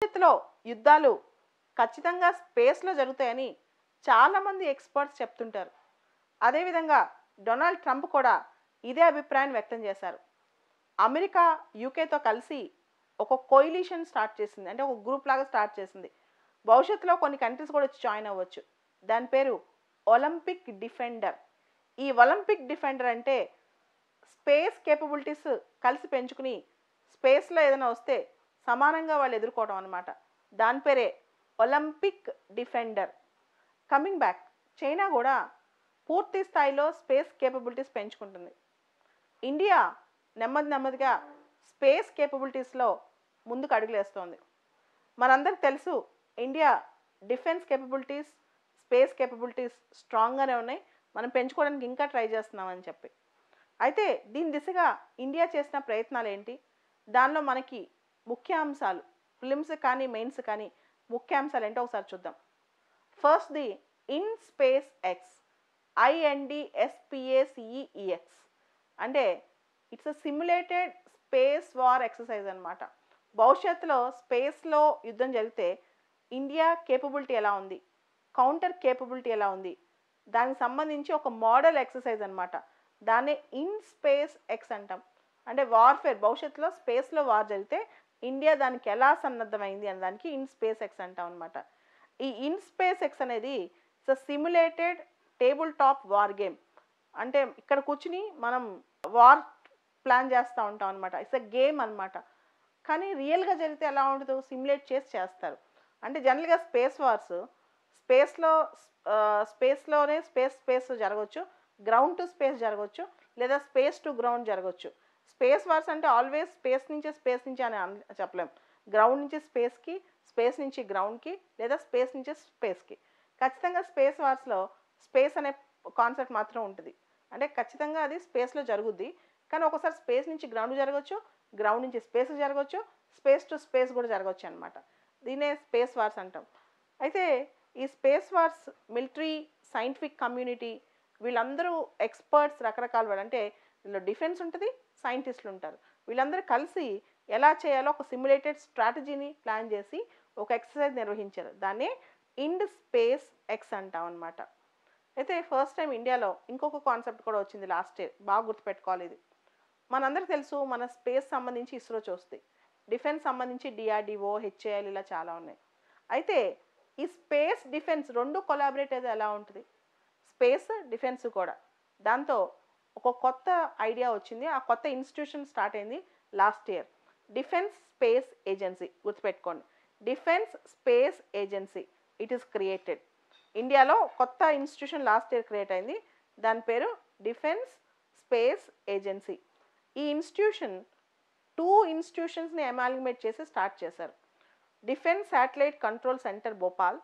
భవిష్యత్తులో యుద్ధాలు ఖచ్చితంగా స్పేస్లో జరుగుతాయని చాలామంది ఎక్స్పర్ట్స్ చెప్తుంటారు అదేవిధంగా డొనాల్డ్ ట్రంప్ కూడా ఇదే అభిప్రాయాన్ని వ్యక్తం చేశారు అమెరికా యూకేతో కలిసి ఒక కోయిలిషన్ స్టార్ట్ చేసింది అంటే ఒక గ్రూప్ లాగా స్టార్ట్ చేసింది భవిష్యత్తులో కొన్ని కంట్రీస్ కూడా వచ్చి జాయిన్ అవ్వచ్చు దాని పేరు ఒలింపిక్ డిఫెండర్ ఈ ఒలింపిక్ డిఫెండర్ అంటే స్పేస్ కేపబిలిటీస్ కలిసి పెంచుకుని స్పేస్లో ఏదైనా వస్తే సమానంగా వాళ్ళు ఎదుర్కోవడం అనమాట దాని పేరే Olympic defender coming back China కూడా పూర్తి స్థాయిలో స్పేస్ కేపబిలిటీస్ పెంచుకుంటుంది ఇండియా నెమ్మది నెమ్మదిగా స్పేస్ కేపబిలిటీస్లో ముందుకు అడుగులేస్తోంది మనందరికి తెలుసు India defence capabilities space capabilities స్ట్రాంగ్గానే ఉన్నాయి మనం పెంచుకోవడానికి ఇంకా ట్రై చేస్తున్నామని చెప్పి అయితే దీని దిశగా ఇండియా చేసిన ప్రయత్నాలు ఏంటి దానిలో మనకి ముఖ్య అంశాలు ఫిలిమ్స్ కానీ మెయిన్స్ కానీ ముఖ్య అంశాలు ఏంటో ఒకసారి చూద్దాం first the in space X INDSPACEX అంటే it's a simulated space war exercise అనమాట భవిష్యత్తులో స్పేస్లో యుద్ధం జరిగితే ఇండియా కేపబిలిటీ ఎలా ఉంది కౌంటర్ కేపబిలిటీ ఎలా ఉంది దానికి సంబంధించి ఒక మోడల్ ఎక్సర్సైజ్ అనమాట దాన్ని ఇన్ స్పేస్ ఎక్స్ అంటాం అంటే వార్ఫేర్ భవిష్యత్తులో స్పేస్లో వార్ జరిగితే ఇండియా దానికి ఎలా సన్నద్ధమైంది అనే దానికి ఇన్ స్పేస్ ఎక్స్ అంటాం అనమాట ఈ ఇన్ స్పేస్ ఎక్స్ అనేది it's simulated table top war game అంటే ఇక్కడ కూర్చుని మనం వార్ ప్లాన్ చేస్తూ ఉంటాం అనమాట ఇట్స్ అ గేమ్ అనమాట కానీ రియల్గా జరిగితే ఎలా ఉంటుందో సిమ్యులేట్ చేసి చేస్తారు అంటే జనరల్గా స్పేస్ వార్స్ స్పేస్లో స్పేస్లోనే స్పేస్ స్పేస్ జరగవచ్చు గ్రౌండ్ టు స్పేస్ జరగవచ్చు లేదా స్పేస్ టు గ్రౌండ్ జరగవచ్చు స్పేస్ వార్స్ అంటే ఆల్వేస్ స్పేస్ నుంచే స్పేస్ నుంచి అని అన్- చెప్పలేం గ్రౌండ్ నుంచి స్పేస్కి స్పేస్ నుంచి గ్రౌండ్కి లేదా స్పేస్ నుంచి స్పేస్కి ఖచ్చితంగా స్పేస్ వార్స్లో స్పేస్ అనే కాన్సెప్ట్ మాత్రం ఉంటుంది అంటే ఖచ్చితంగా అది స్పేస్లో జరుగుద్ది కానీ ఒకసారి స్పేస్ నుంచి గ్రౌండ్ జరగవచ్చు గ్రౌండ్ నుంచి స్పేస్ జరగవచ్చు స్పేస్ టు స్పేస్ కూడా జరగవచ్చు అనమాట దీనే స్పేస్ వార్స్ అంటాం అయితే ఈ space wars military scientific community వీళ్ళందరూ ఎక్స్పర్ట్స్ రకరకాల వాళ్ళు అంటే వీళ్ళు డిఫెన్స్ ఉంటుంది సైంటిస్టులు ఉంటారు వీళ్ళందరూ కలిసి ఎలా చేయాలో ఒక సిమ్యులేటెడ్ స్ట్రాటజీని ప్లాన్ చేసి ఒక ఎక్సర్సైజ్ నిర్వహించారు దాన్నే ఇండ్ స్పేస్ ఎక్స్ అంటాం అనమాట అయితే ఫస్ట్ టైం ఇండియాలో ఇంకొక కాన్సెప్ట్ కూడా వచ్చింది లాస్ట్ ఇయర్ బాగా గుర్తుపెట్టుకోవాలి ఇది మనందరికీ తెలుసు మన స్పేస్ సంబంధించి ఇస్రో చూస్తాయి డిఫెన్స్ సంబంధించి డిఆర్డిఓ హెచ్ఏఎల్ ఇలా చాలా ఉన్నాయి అయితే ఈ స్పేస్ డిఫెన్స్ రెండు కొలాబరేట్ అయితే ఎలా ఉంటుంది స్పేస్ డిఫెన్స్ కూడా దాంతో ఒక కొత్త ఐడియా వచ్చింది ఆ కొత్త ఇన్స్టిట్యూషన్ స్టార్ట్ అయింది last year defence space agency గుర్తుపెట్టుకోండి defence space agency it is created ఇండియాలో కొత్త ఇన్స్టిట్యూషన్ లాస్ట్ ఇయర్ క్రియేట్ అయింది దాని పేరు డిఫెన్స్ స్పేస్ ఏజెన్సీ ఈ ఇన్స్టిట్యూషన్ టూ ఇన్స్టిట్యూషన్స్ని అమాల్గమేట్ చేసి స్టార్ట్ చేశారు defence satellite control centre Bhopal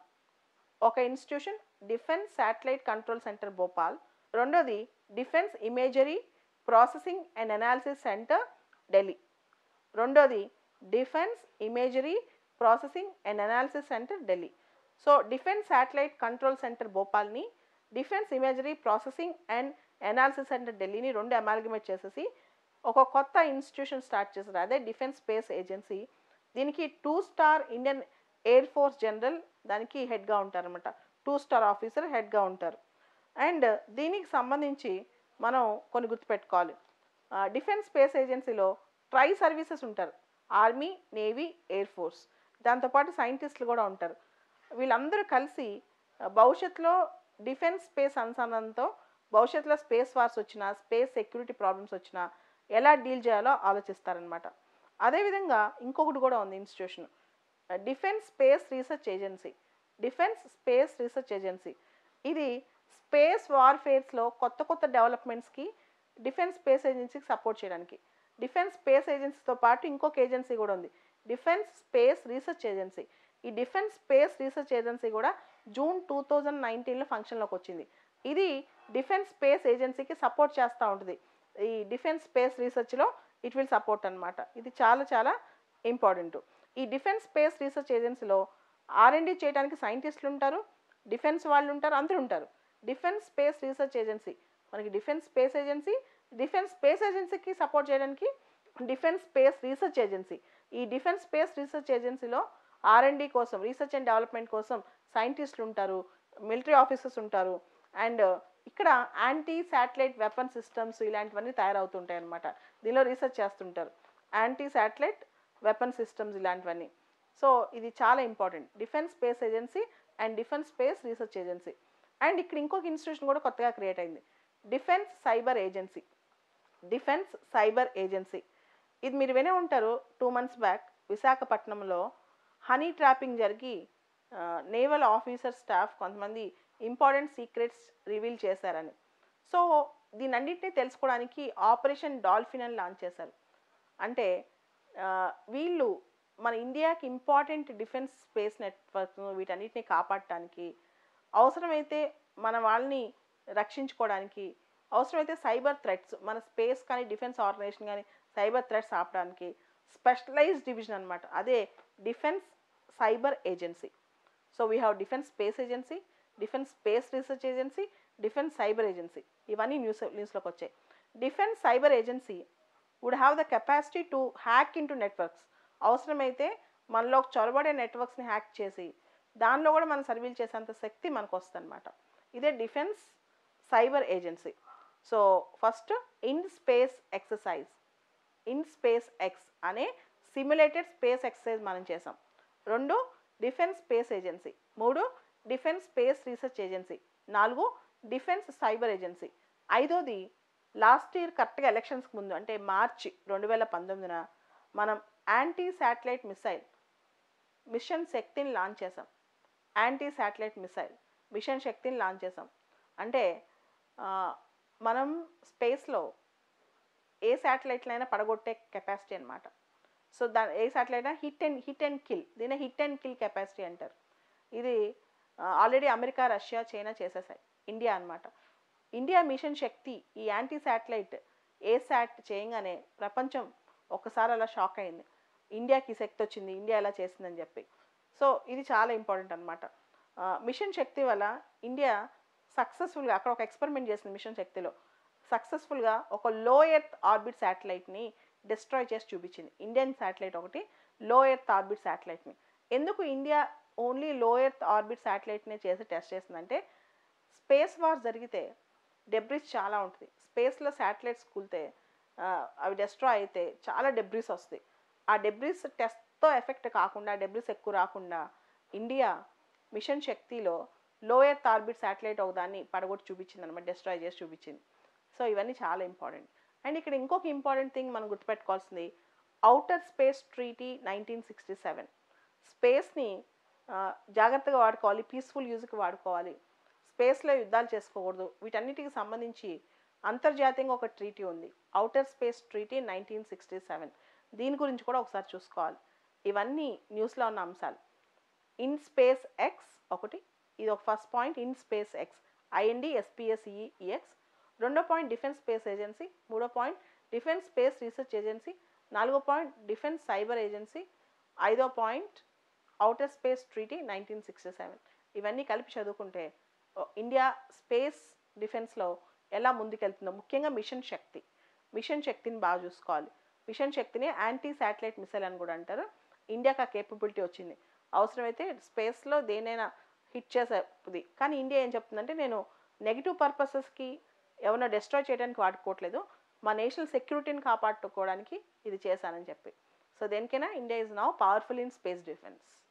ఒక institution defence satellite control centre Bhopal రెండోది defence imagery processing and analysis centre Delhi రెండోది defence imagery processing and analysis centre Delhi so defence satellite control centre భోపాల్ని defence imagery processing and analysis centre ఢిల్లీని రెండు అమాల్గమేట్ చేసేసి ఒక కొత్త institution start చేశారు అదే డిఫెన్స్ స్పేస్ ఏజెన్సీ దీనికి two star Indian air force general దానికి హెడ్గా ఉంటారనమాట టూ స్టార్ ఆఫీసర్ హెడ్గా ఉంటారు అండ్ దీనికి సంబంధించి మనం కొన్ని గుర్తుపెట్టుకోవాలి డిఫెన్స్ స్పేస్ ఏజెన్సీలో ట్రై సర్వీసెస్ ఉంటారు ఆర్మీ నేవీ ఎయిర్ ఫోర్స్ దాంతోపాటు సైంటిస్టులు కూడా ఉంటారు వీళ్ళందరూ కలిసి ఆ, భవిష్యత్తులో డిఫెన్స్ స్పేస్ అనుసంధానంతో భవిష్యత్తులో స్పేస్ వార్స్ వచ్చినా స్పేస్ సెక్యూరిటీ ప్రాబ్లమ్స్ వచ్చినా ఎలా డీల్ చేయాలో ఆలోచిస్తారనమాట అదేవిధంగా ఇంకొకటి కూడా ఉంది institution defence space research agency defence space research agency ఇది స్పేస్ వార్ఫేర్స్లో కొత్త కొత్త డెవలప్మెంట్స్కి డిఫెన్స్ స్పేస్ ఏజెన్సీకి సపోర్ట్ చేయడానికి డిఫెన్స్ స్పేస్ ఏజెన్సీతో పాటు ఇంకొక ఏజెన్సీ కూడా ఉంది డిఫెన్స్ స్పేస్ రీసెర్చ్ ఏజెన్సీ ఈ డిఫెన్స్ స్పేస్ రీసెర్చ్ ఏజెన్సీ కూడా జూన్ టూ థౌజండ్ నైన్టీన్లో ఫంక్షన్లోకి వచ్చింది ఇది డిఫెన్స్ స్పేస్ ఏజెన్సీకి సపోర్ట్ చేస్తూ ఉంటుంది ఈ డిఫెన్స్ స్పేస్ రీసెర్చ్లో ఇట్ విల్ సపోర్ట్ అనమాట ఇది చాలా చాలా ఇంపార్టెంట్ ఈ డిఫెన్స్ స్పేస్ రీసెర్చ్ ఏజెన్సీలో ఆర్ఎండి చేయడానికి సైంటిస్టులు ఉంటారు డిఫెన్స్ వాళ్ళు ఉంటారు అందరూ ఉంటారు డిఫెన్స్ స్పేస్ రీసెర్చ్ ఏజెన్సీ మనకి defence space agency defence space ఏజెన్సీకి సపోర్ట్ చేయడానికి డిఫెన్స్ స్పేస్ రీసెర్చ్ ఏజెన్సీ ఈ డిఫెన్స్ స్పేస్ రీసెర్చ్ ఏజెన్సీలో ఆర్ఎండి కోసం రీసెర్చ్ అండ్ డెవలప్మెంట్ కోసం సైంటిస్టులు ఉంటారు మిలిటరీ ఆఫీసర్స్ ఉంటారు అండ్ ఇక్కడ యాంటీ శాటిలైట్ వెపన్ సిస్టమ్స్ ఇలాంటివన్నీ తయారవుతుంటాయి అన్నమాట దీనిలో రీసెర్చ్ చేస్తుంటారు యాంటీ శాటిలైట్ వెపన్ సిస్టమ్స్ ఇలాంటివన్నీ సో ఇది చాలా important defence space agency and defence space research agency and ఇక్కడ ఇంకొక ఇన్స్టిట్యూషన్ కూడా కొత్తగా క్రియేట్ అయింది defence cyber agency defence cyber agency ఇది మీరు వినే ఉంటారు టూ మంత్స్ బ్యాక్ విశాఖపట్నంలో హనీ ట్రాపింగ్ జరిగి నేవల్ ఆఫీసర్ స్టాఫ్ కొంతమంది ఇంపార్టెంట్ సీక్రెట్స్ రివీల్ చేశారని సో దీని అన్నింటినీ తెలుసుకోవడానికి ఆపరేషన్ డాల్ఫిన్ అని లాంచ్ చేశారు అంటే ఆ, వీళ్ళు మన ఇండియాకి ఇంపార్టెంట్ డిఫెన్స్ స్పేస్ నెట్వర్క్ వీటన్నిటిని కాపాడటానికి అవసరమైతే మన వాళ్ళని రక్షించుకోవడానికి అవసరమైతే సైబర్ థ్రెట్స్ మన స్పేస్ కానీ డిఫెన్స్ ఆర్గనైజేషన్ కానీ సైబర్ థ్రెట్స్ ఆపడానికి స్పెషలైజ్డ్ డివిజన్ అనమాట అదే defence cyber agency so we have defence space agency defence space research agency defence cyber agency ఇవన్నీ న్యూస్ న్యూస్లోకి వచ్చాయి defence cyber agency would have the capacity to hack into networks అవసరమైతే మనలో చొరబడే నెట్వర్క్స్ని hack చేసి దానిలో కూడా మనం సర్వీల్ చేసేంత శక్తి మనకు వస్తుందన్నమాట ఇదే defence cyber agency so first in space exercise in space X అనే సిమ్యులేటెడ్ స్పేస్ ఎక్సర్సైజ్ మనం చేసాం రెండు డిఫెన్స్ స్పేస్ ఏజెన్సీ మూడు డిఫెన్స్ స్పేస్ రీసెర్చ్ ఏజెన్సీ నాలుగు డిఫెన్స్ సైబర్ ఏజెన్సీ ఐదోది లాస్ట్ ఇయర్ కరెక్ట్గా ఎలక్షన్స్కి ముందు అంటే మార్చి రెండు వేల పంతొమ్మిదిన మనం యాంటీ శాటిలైట్ మిసైల్ మిషన్ శక్తిని లాంచ్ చేసాం యాంటీ శాటిలైట్ మిసైల్ మిషన్ శక్తిని లాంచ్ చేసాం అంటే ఆ, మనం స్పేస్లో ఏ శాటిలైట్లైనా పడగొట్టే కెపాసిటీ అనమాట సో దా ఏ శాటిలైట్ అయినా hit and hit and kill దీన్ని హిట్ అండ్ కిల్ కెపాసిటీ అంటారు ఇది ఆల్రెడీ అమెరికా రష్యా చైనా చేసేసాయి ఇండియా అన్నమాట ఇండియా మిషన్ శక్తి ఈ యాంటీ శాటిలైట్ ఏ శాట్ చేయగానే ప్రపంచం ఒక్కసారి అలా షాక్ అయింది ఇండియాకి ఈ శక్తి వచ్చింది ఇండియా ఎలా చేసిందని చెప్పి సో ఇది చాలా ఇంపార్టెంట్ అనమాట మిషన్ శక్తి వల్ల ఇండియా సక్సెస్ఫుల్గా అక్కడ ఒక ఎక్స్పెరిమెంట్ చేసింది మిషన్ శక్తిలో సక్సెస్ఫుల్గా ఒక లో ఎర్త్ ఆర్బిట్ శాటిలైట్ని డిస్ట్రాయ్ చేసి చూపించింది ఇండియన్ శాటిలైట్ ఒకటి లో ఎర్త్ ఆర్బిట్ శాటిలైట్ని ఎందుకు India only low earth orbit శాటిలైట్ని చేసి టెస్ట్ చేసిందంటే స్పేస్ వార్ జరిగితే డెబ్రిస్ చాలా ఉంటుంది స్పేస్లో శాటిలైట్స్ కూలితే ఆ, అవి డిస్ట్రాయ్ అయితే చాలా డెబ్రిస్ వస్తాయి ఆ డెబ్రిస్ టెస్ట్తో ఎఫెక్ట్ కాకుండా డెబ్రిస్ ఎక్కువ రాకుండా ఇండియా మిషన్ శక్తిలో లోయర్ ఆర్బిట్ శాటిలైట్ ఒక దాన్ని పడగొట్టి చూపించింది అనమాట డిస్ట్రాయ్ చేసి చూపించింది సో ఇవన్నీ చాలా ఇంపార్టెంట్ అండ్ ఇక్కడ ఇంకొక ఇంపార్టెంట్ థింగ్ మనం గుర్తుపెట్టుకోవాల్సింది outer space treaty nineteen sixty seven స్పేస్ని జాగ్రత్తగా వాడుకోవాలి పీస్ఫుల్ యూజ్కి వాడుకోవాలి స్పేస్లో యుద్ధాలు చేసుకోకూడదు వీటన్నిటికి సంబంధించి అంతర్జాతీయంగా ఒక ట్రీటీ ఉంది outer space treaty nineteen sixty seven దీని గురించి కూడా ఒకసారి చూసుకోవాలి ఇవన్నీ న్యూస్లో ఉన్న అంశాలు ఇన్ స్పేస్ ఎక్స్ ఒకటి ఇది ఒక first point in space X IND SPSEX రెండో పాయింట్ డిఫెన్స్ స్పేస్ ఏజెన్సీ మూడో point defence space research agency నాలుగో పాయింట్ డిఫెన్స్ సైబర్ ఏజెన్సీ ఐదో point outer space treaty nineteen sixty seven ఇవన్నీ కలిపి చదువుకుంటే ఓ, ఇండియా స్పేస్ డిఫెన్స్లో ఎలా ముందుకెళ్తుందో ముఖ్యంగా మిషన్ శక్తి మిషన్ శక్తిని బాగా చూసుకోవాలి మిషన్ శక్తిని యాంటీ శాటిలైట్ మిసైల్ అని కూడా అంటారు ఇండియాకి ఆ కేపబిలిటీ వచ్చింది అవసరమైతే స్పేస్లో దేనైనా హిట్ చేసేది కానీ ఇండియా ఏం చెప్తుందంటే నేను నెగిటివ్ పర్పసెస్కి ఎవరైనా డిస్ట్రాయ్ చేయడానికి వాడుకోవట్లేదు మా నేషనల్ సెక్యూరిటీని కాపాడుకోవడానికి ఇది చేశానని చెప్పి సో దేనికైనా India is now powerful in space defence